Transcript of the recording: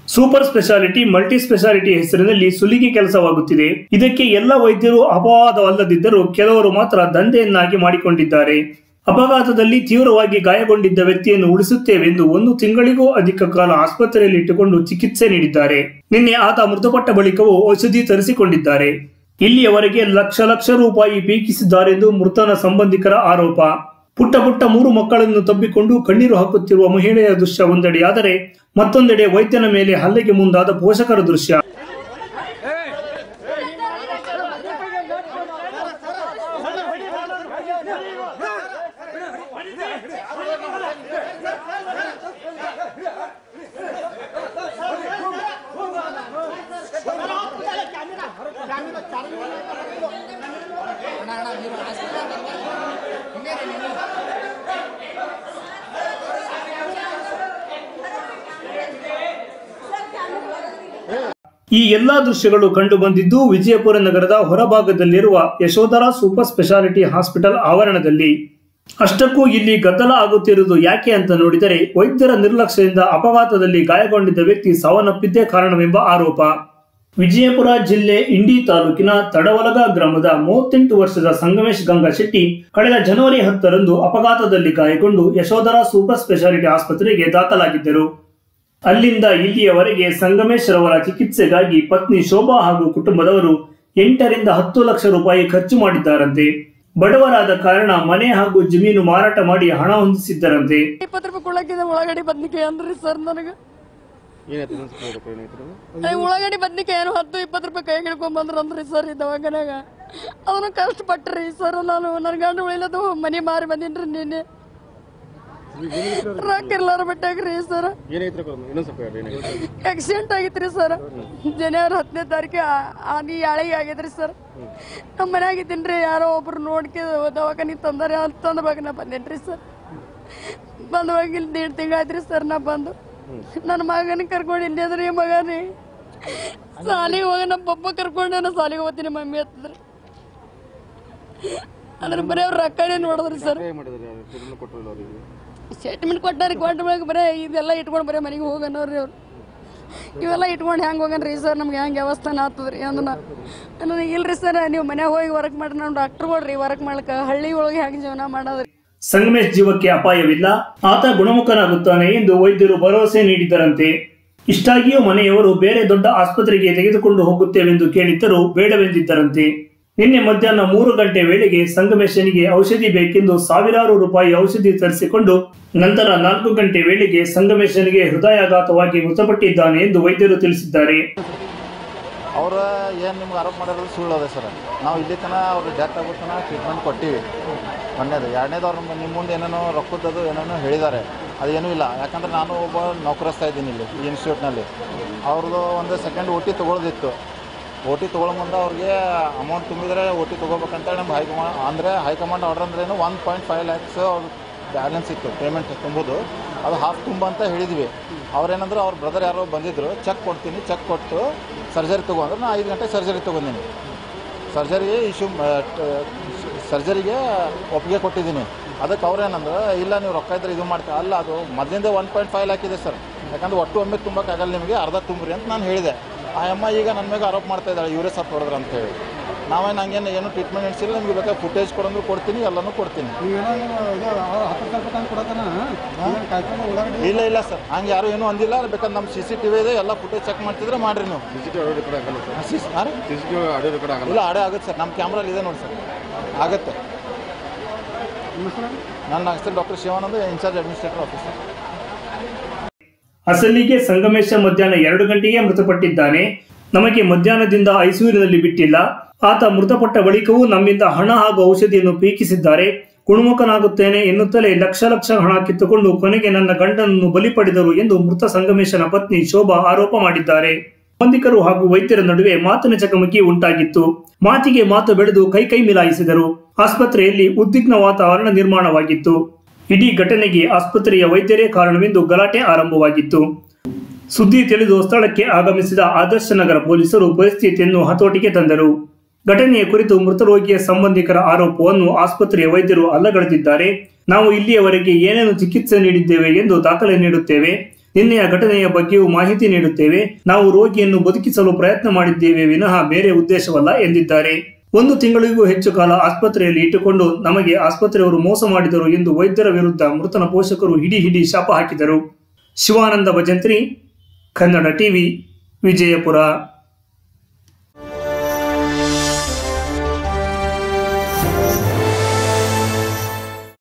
Super speciality multi speciality ಹೆಸರಿನಲ್ಲಿ ಸುಲಿಗೆ ಕೆಲಸವಾಗುತ್ತಿದೆ ಇದಕ್ಕೆ ಎಲ್ಲ ವೈದ್ಯರು ಅಪವಾದವಲ್ಲದಿದ್ದರೂ ಕೆಲವರು ಮಾತ್ರ ದಂಧೆಯನ್ನಾಗಿ ಮಾಡಿಕೊಂಡಿದ್ದಾರೆ ಅಪಘಾತದಲ್ಲಿ ತೀವ್ರವಾಗಿ ಗಾಯಗೊಂಡಿದ್ದ ವ್ಯಕ್ತಿಯನ್ನು ಉಳಿಸುತ್ತೇವೆಂದು ಒಂದು ತಿಂಗಳಿಗೂ ಅಧಿಕ ಕಾಲ ಆಸ್ಪತ್ರೆಯಲ್ಲಿ ಇಟ್ಟುಕೊಂಡು ಚಿಕಿತ್ಸೆ ನೀಡಿದ್ದಾರೆ ನಿನ್ನೆ ಆತ ಮೃತಪಟ್ಟ ಬಳಿಕವೂ ಔಷಧಿ ತರಿಸಿಕೊಂಡಿದ್ದಾರೆ ಇಲ್ಲಿಯವರೆಗೆ ಲಕ್ಷ ಲಕ್ಷ ರೂಪಾಯಿ ಪೀಕಿಸಿದ್ದಾರೆಂದು ಮೃತನ ಸಂಬಂಧಿಕರ ಆರೋಪ ಪುಟ್ಟ ಪುಟ್ಟ ಮೂರು ಮಕ್ಕಳನ್ನು ತಬ್ಬಿಕೊಂಡು ಕಣ್ಣೀರು ಹಾಕುತ್ತಿರುವ ಮಹಿಳೆಯ ದೃಶ್ಯ ಒಂದೆಡೆಯಾದರೆ ಮತ್ತೊಂದೆಡೆ ವೈದ್ಯನ ಮೇಲೆ ಹಲ್ಲೆಗೆ ಮುಂದಾದ ಪೋಷಕರ ದೃಶ್ಯ ಈ ಎಲ್ಲಾ ದೃಶ್ಯಗಳು ಕಂಡು ಬಂದಿದ್ದು ವಿಜಯಪುರ ನಗರದ ಹೊರಭಾಗದಲ್ಲಿರುವ ಯಶೋಧರ ಸೂಪರ್ ಸ್ಪೆಷಾಲಿಟಿ ಹಾಸ್ಪಿಟಲ್ ಆವರಣದಲ್ಲಿ ಅಷ್ಟಕ್ಕೂ ಇಲ್ಲಿ ಗದ್ದಲ ಆಗುತ್ತಿರುವುದು ಯಾಕೆ ಅಂತ ನೋಡಿದರೆ ವೈದ್ಯರ ನಿರ್ಲಕ್ಷ್ಯದಿಂದ ಅಪಘಾತದಲ್ಲಿ ಗಾಯಗೊಂಡಿದ್ದ ವ್ಯಕ್ತಿ ಸಾವನ್ನಪ್ಪಿದ್ದೇ ಕಾರಣವೆಂಬ ಆರೋಪ ವಿಜಯಪುರ ಜಿಲ್ಲೆ ಇಂಡಿ ತಾಲೂಕಿನ ತಡವಲಗ ಗ್ರಾಮದ ಮೂವತ್ತೆಂಟು ವರ್ಷದ ಸಂಗಮೇಶ್ ಗಂಗಾ ಶೆಟ್ಟಿ ಕಳೆದ ಜನವರಿ ಹತ್ತರಂದು ಅಪಘಾತದಲ್ಲಿ ಗಾಯಗೊಂಡು ಯಶೋಧರ ಸೂಪರ್ ಸ್ಪೆಷಾಲಿಟಿ ಆಸ್ಪತ್ರೆಗೆ ದಾಖಲಾಗಿದ್ದರು ಅಲ್ಲಿಂದ ಇಲ್ಲಿಯವರೆಗೆ ಸಂಗಮೇಶ್ ರವರ ಚಿಕಿತ್ಸೆಗಾಗಿ ಪತ್ನಿ ಶೋಭಾ ಹಾಗೂ ಕುಟುಂಬದವರು ಎಂಟರಿಂದ ಹತ್ತು ಲಕ್ಷ ರೂಪಾಯಿ ಖರ್ಚು ಮಾಡಿದ್ದಾರಂತೆ ಬಡವರಾದ ಕಾರಣ ಮನೆ ಹಾಗೂ ಜಮೀನು ಮಾರಾಟ ಮಾಡಿ ಹಣ ಹೊಂದಿಸಿದ್ದರಂತೆ ಇಪ್ಪತ್ತು ರೂಪಾಯಿ ಕೊಡಕ್ಕಿದೆ ಉಳ್ಳಾಗಡ್ಡಿ ಬದ್ನಿಕಾಯಿ ಅಂದ್ರಿ ಸರ್ ನನಗೆ ಏನಾಯ್ತು ಇನ್ನೊಂದ್ ಸ್ವಲ್ಪ ಹೇಳ್ಬೇಕು, ಏನಾಯ್ತು ಅದು? ಏ, ಉಳ್ಳಾಗಡ್ಡಿ ಬದ್ನಿಕಾಯಿ ಏನು ಹತ್ತು ಇಪ್ಪತ್ತು ರೂಪಾಯಿ ಕೈ ಹಿಡ್ಕೊಂಡ್ ಬಂದ್ರ ಅಂದ್ರಿ ಸರ್ ಈ ದವಾಖಾನ್ಯಾಗ ಅದನ್ನು ಕಷ್ಟಪಟ್ರಿ ಸರ್ ನಾನು ನನ್ನ ಗಂಡ ಉಳಿಲದು ಮನಿ ಮಾರಿ ಬಂದಿನ್ರಿ ನಿನ್ನೆ ರೊಕ್ಕ ಇರ್ಲಾರ ಬಿಟ್ಟಾಗ್ರಿ ಸರ್ ಏನಾಯ್ತು ರೊಕ್ಕ? ಇನ್ನೊಂದ್ ಸ್ವಲ್ಪ ಹೇಳ್ರಿ, ಏನಾಯ್ತು? ಆಕ್ಸಿಡೆಂಟ್ ಆಗೈತ್ರಿ ಸರ್ ಜನವರಿ ಹತ್ತನೇ ತಾರೀಕು ಆನಿ ಯಾಳಿಗೆ ಆಗೈತ್ರಿ ಸರ್ ನಮ್ಮ ಮನ್ಯಾಗ ಇದ್ದೀನ್ರಿ ಯಾರೋ ಒಬ್ರು ನೋಡ್ಕೆ ದವಾಖಾನಿಗೆ ತಂದಾರೆ ಅಂತ ತಂದ ಬಗ್ಗೆ ನಾ ಬಂದೇನ್ರಿ ಸರ್ ಬಂದು ಹೋಗಿ ಇಲ್ಲಿ ದೇಡ್ ತಿಂಗಳಾಯ್ತ್ರಿ ಸರ್ ನಾ ಬಂದು ನನ್ನ ಮಗನ ಕರ್ಕೊಂಡು ಇಲ್ಲಿ ಅದ್ರಿ ಮಗನೇ ಸಾಲಿಗೆ ಹೋಗ ನಮ್ಮ ಪಪ್ಪ ಕರ್ಕೊಂಡು ನಾನು ಸಾಲಿಗೆ ಹೋಗ್ತೀನಿ ಮಮ್ಮಿ ಹತ್ತದ್ರಿ ಅದ್ರ ಬರೀ ಅವ್ರ ರೊಕ್ಕನೇ ನೋಡಿದ್ರಿ ಸರ್ ಏನ್ ಮಾಡಿದ್ರಿ ಅವ್ರು? ದುಡ್ಡನ್ನ ಕೊಟ್ರಲ್ಲ ಅವ್ರಿಗೆ? ಸ್ಟೇಟ್ಮೆಂಟ್ ಕೊಟ್ಟಾರಿ ಕೊಟ್ಟ ಬಳಿಕ ಬರೀ ಇದೆಲ್ಲ ಇಟ್ಕೊಂಡು ಬರೀ ಮನೆಗೆ ಹೋಗನವ್ರಿ ಅವ್ರು ಇವೆಲ್ಲ ಇಟ್ಕೊಂಡು ಹೆಂಗೆ ಹೋಗನ್ರಿ ಸರ್ ನಮ್ಗೆ ಹೆಂಗೆ ವ್ಯವಸ್ಥಾನ ಆಗ್ತದ್ರಿ ಅಂದನ ನನಗೆ ಇಲ್ರಿ ಸರ್ ನೀವು ಮನ್ಯಾಗ ಹೋಗಿ ವರ್ಕ್ ಮಾಡ್ರಿ ನಾವು ಡಾಕ್ಟರ್ ಕೊಡ್ರಿ ವರ್ಕ್ ಮಾಡ್ಲಿಕ್ಕೆ ಹಳ್ಳಿ ಒಳಗೆ ಹೆಂಗೆ ಜೀವನ ಮಾಡೋದ್ರಿ ಸಂಗಮೇಶ್ ಜೀವಕ್ಕೆ ಅಪಾಯವಿಲ್ಲ ಆತ ಗುಣಮುಖನಾಗುತ್ತಾನೆ ಎಂದು ವೈದ್ಯರು ಭರವಸೆ ನೀಡಿದ್ದರಂತೆ ಇಷ್ಟಾಗಿಯೂ ಮನೆಯವರು ಬೇರೆ ದೊಡ್ಡ ಆಸ್ಪತ್ರೆಗೆ ತೆಗೆದುಕೊಂಡು ಹೋಗುತ್ತೇವೆಂದು ಕೇಳಿದ್ದರೂ ಬೇಡವೆಂದಿದ್ದರಂತೆ ನಿನ್ನೆ ಮಧ್ಯಾಹ್ನ ಮೂರು ಗಂಟೆ ವೇಳೆಗೆ ಸಂಗಮೇಶನಿಗೆ ಔಷಧಿ ಬೇಕೆಂದು ಸಾವಿರಾರು ರೂಪಾಯಿ ಔಷಧಿ ತರಿಸಿಕೊಂಡು ನಂತರ ನಾಲ್ಕು ಗಂಟೆ ವೇಳೆಗೆ ಸಂಗಮೇಶನಿಗೆ ಹೃದಯಾಘಾತವಾಗಿ ಮೃತಪಟ್ಟಿದ್ದಾನೆ ಎಂದು ವೈದ್ಯರು ತಿಳಿಸಿದ್ದಾರೆ ಅವ್ರ ಏನು ನಿಮ್ಗೆ ಆರೋಪ ಮಾಡಿರೋದು ಸುಳ್ಳು ಅದ ಸರ್ ನಾವು ಇಲ್ಲಿ ತನಕ ಅವ್ರು ಡೆತ್ ಆಗೋ ತನಕ ಟ್ರೀಟ್ಮೆಂಟ್ ಕೊಟ್ಟಿವಿ ಒಂದೇದು ಎರಡನೇದು ಅವ್ರು ನಿಮ್ಮ ಮುಂದೆ ಏನೇನೋ ರೊಕ್ಕದದು ಏನೇನೋ ಹೇಳಿದ್ದಾರೆ ಅದೇನೂ ಇಲ್ಲ ಯಾಕಂದ್ರೆ ನಾನು ಒಬ್ಬ ನೌಕರಿಸ್ತಾ ಇದ್ದೀನಿ ಇಲ್ಲಿ ಈ ಇನ್ಸ್ಟಿಟ್ಯೂಟ್ನಲ್ಲಿ ಅವ್ರದ್ದು ಒಂದು ಸೆಕೆಂಡ್ ಓ ಟಿ ತೊಗೊಳೋದಿತ್ತು ಓ ಟಿ ತೊಗೊಳ್ಳೋ ಮುಂದೆ ಅವ್ರಿಗೆ ಅಮೌಂಟ್ ತುಂಬಿದರೆ ಓ ಟಿ ತೊಗೋಬೇಕಂತೇಳಿ ನಮ್ಮ ಹೈಕಮಾಂಡ್ ಅಂದರೆ ಹೈಕಮಾಂಡ್ ಆರ್ಡರ್ ಅಂದ್ರೇನು ಒನ್ ಪಾಯಿಂಟ್ ಫೈವ್ ಲ್ಯಾಕ್ಸ್ ಅವ್ರ ಬ್ಯಾಲೆನ್ಸ್ ಇತ್ತು ಪೇಮೆಂಟ್ ತುಂಬೋದು ಅದು ಹಾಫ್ ತುಂಬ ಅಂತ ಹೇಳಿದ್ವಿ ಅವ್ರೇನಂದ್ರೆ ಅವ್ರ ಬ್ರದರ್ ಯಾರೋ ಬಂದಿದ್ರು ಚೆಕ್ ಕೊಡ್ತೀನಿ ಚೆಕ್ ಕೊಟ್ಟು ಸರ್ಜರಿ ತಗೋ ಅಂದ್ರೆ ನಾನು ಐದು ಗಂಟೆ ಸರ್ಜರಿ ತೊಗೊಂಡಿನಿ ಸರ್ಜರಿ ಇಶ್ಯೂ ಸರ್ಜರಿಗೆ ಒಪ್ಪಿಗೆ ಕೊಟ್ಟಿದ್ದೀನಿ ಅದಕ್ಕೆ ಅವ್ರೇನಂದ್ರೆ ಇಲ್ಲ ನೀವು ರೊಕ್ಕ ಇದ್ರೆ ಇದು ಮಾಡ್ತೀವಿ ಅಲ್ಲ ಅದು ಮೊದಲಿಂದ ಒನ್ ಪಾಯಿಂಟ್ ಫೈವ್ ಲ್ಯಾಕ್ ಇದೆ ಸರ್ ಯಾಕಂದ್ರೆ ಒಟ್ಟು ಒಮ್ಮೆ ತುಂಬಕ್ಕಾಗಲ್ಲ ನಿಮಗೆ ಅರ್ಧ ತುಂಬ್ರಿ ಅಂತ ನಾನು ಹೇಳಿದೆ ಆ ಅಮ್ಮ ಈಗ ನನ್ನ ಮೇಲೆ ಆರೋಪ ಮಾಡ್ತಾ ಇದ್ದಾಳೆ ಇವರೇ ಸತ್ತು ಹೊಡೆದ್ರು ಅಂತ ಹೇಳಿ ನಾವೇನು ಹಂಗೇನು ಏನು ಟ್ರೀಟ್ಮೆಂಟ್ ನಡೆಸಿಲ್ಲ ನಿಮ್ಗೆ ಬೇಕಾದ್ರೆ ಫುಟೇಜ್ ಕೊಡಂದ್ರು ಕೊಡ್ತೀನಿ ಎಲ್ಲನೂ ಕೊಡ್ತೀನಿ ಇಲ್ಲ ಇಲ್ಲ ಸರ್ ಹಂಗೆ ಯಾರು ಏನೂ ಅಂದಿಲ್ಲ ಬೇಕಾದ್ರೆ ನಮ್ಮ ಸಿ ಸಿ ಟಿ ವಿ ಇದೆ ಎಲ್ಲ ಫುಟೇಜ್ ಚೆಕ್ ಮಾಡ್ತಿದ್ರೆ ಮಾಡ್ರಿ ನೀವು CCTV audio record ಆಗಲ್ಲ ಸರ್. ಸಿ- ಹಾಂ ರೀ? CCTV audio record ಆಗಲ್ಲ. ಇಲ್ಲ ಆಡೇ ಆಗುತ್ತೆ ಸರ್ ನಮ್ಮ ಕ್ಯಾಮ್ರಲ್ಲಿ ಇದೆ ನೋಡಿ ಸರ್ ಆಗುತ್ತೆ ನನ್ನ ಹೆಸರು doctor Shivanand in-charge administrator officer ಅಸಲಿಗೆ ಸಂಗಮೇಶ ಮಧ್ಯಾಹ್ನ ಎರಡು ಗಂಟೆಗೆ ಮೃತಪಟ್ಟಿದ್ದಾನೆ ನಮಗೆ ಮಧ್ಯಾಹ್ನದಿಂದ ಐಸಿಯೂರಿನಲ್ಲಿ ಬಿಟ್ಟಿಲ್ಲ ಆತ ಮೃತಪಟ್ಟ ಬಳಿಕವೂ ನಮ್ಮಿಂದ ಹಣ ಹಾಗೂ ಔಷಧಿಯನ್ನು ಪೀಕಿಸಿದ್ದಾರೆ ಗುಣಮುಖನಾಗುತ್ತೇನೆ ಎನ್ನುತ್ತಲೇ ಲಕ್ಷ ಲಕ್ಷ ಹಣ ಕಿತ್ತುಕೊಂಡು ಕೊನೆಗೆ ನನ್ನ ಗಂಡನನ್ನು ಬಲಿ ಪಡೆದರು ಎಂದು ಮೃತ ಸಂಗಮೇಶನ ಪತ್ನಿ ಶೋಭಾ ಆರೋಪ ಮಾಡಿದ್ದಾರೆ ಸಂಬಂಧಿಕರು ಹಾಗೂ ವೈದ್ಯರ ನಡುವೆ ಮಾತಿನ ಚಕಮಕಿ ಉಂಟಾಗಿತ್ತು ಮಾತಿಗೆ ಮಾತು ಬೆಳೆದು ಕೈ ಕೈ ಮಿಲಾಯಿಸಿದರು ಆಸ್ಪತ್ರೆಯಲ್ಲಿ ಉದ್ವಿಗ್ನ ವಾತಾವರಣ ನಿರ್ಮಾಣವಾಗಿತ್ತು ಇಡೀ ಘಟನೆಗೆ ಆಸ್ಪತ್ರೆಯ ವೈದ್ಯರೇ ಕಾರಣವೆಂದು ಗಲಾಟೆ ಆರಂಭವಾಗಿತ್ತು ಸುದ್ದಿ ತಿಳಿದು ಸ್ಥಳಕ್ಕೆ ಆಗಮಿಸಿದ ಆದರ್ಶ ನಗರ ಪೊಲೀಸರು ಪರಿಸ್ಥಿತಿಯನ್ನು ಹತೋಟಿಗೆ ತಂದರು ಘಟನೆಯ ಕುರಿತು ಮೃತ ರೋಗಿಯ ಸಂಬಂಧಿಕರ ಆರೋಪವನ್ನು ಆಸ್ಪತ್ರೆಯ ವೈದ್ಯರು ಅಲ್ಲಗಳೆದಿದ್ದಾರೆ ನಾವು ಇಲ್ಲಿಯವರೆಗೆ ಏನೇನು ಚಿಕಿತ್ಸೆ ನೀಡಿದ್ದೇವೆ ಎಂದು ದಾಖಲೆ ನೀಡುತ್ತೇವೆ ನಿನ್ನೆಯ ಘಟನೆಯ ಬಗ್ಗೆಯೂ ಮಾಹಿತಿ ನೀಡುತ್ತೇವೆ ನಾವು ರೋಗಿಯನ್ನು ಬದುಕಿಸಲು ಪ್ರಯತ್ನ ಮಾಡಿದ್ದೇವೆ ವಿನಃ ಬೇರೆ ಉದ್ದೇಶವಲ್ಲ ಎಂದಿದ್ದಾರೆ ಒಂದು ತಿಂಗಳಿಗೂ ಹೆಚ್ಚು ಕಾಲ ಆಸ್ಪತ್ರೆಯಲ್ಲಿ ಇಟ್ಟುಕೊಂಡು ನಮಗೆ ಆಸ್ಪತ್ರೆಯವರು ಮೋಸ ಮಾಡಿದರು ಎಂದು ವೈದ್ಯರ ವಿರುದ್ಧ ಮೃತನ ಪೋಷಕರು ಹಿಡಿ ಹಿಡಿ ಶಾಪ ಹಾಕಿದರು ಶಿವಾನಂದ ಭಜಂತ್ರಿ ಕನ್ನಡ ಟಿವಿ ವಿಜಯಪುರ